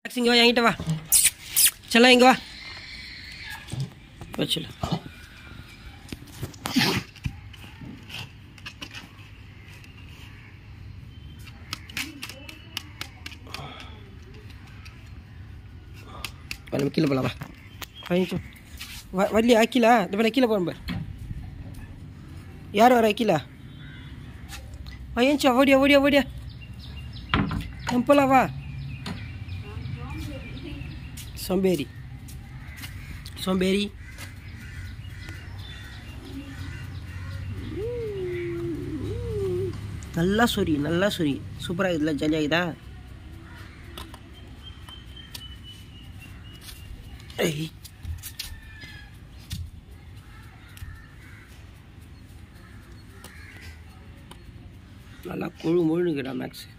maths இங்கே வா என்கிட்ட வா செல்லம் இங்கே வா வச்சுல நம்ம கீழே போகலாம் வா வாங்கிச்சோ வ வரலையா அக்கிலா இந்த பண்ண கீழே போகிறேன் பாரு யார் வர அக்கிலா வாங்கிச்சோ ஓடியா ஓடியா ஓடியா நம்ம போகலாம் வா சோம்பேறி சோம்பேறி நல்லா சொரி நல்லா சொரி சூப்பராக இருக்குதுல்ல ஜாலியாகுதா ஏய் நல்லா கொழு முழுங்குடா மேக்ஸ்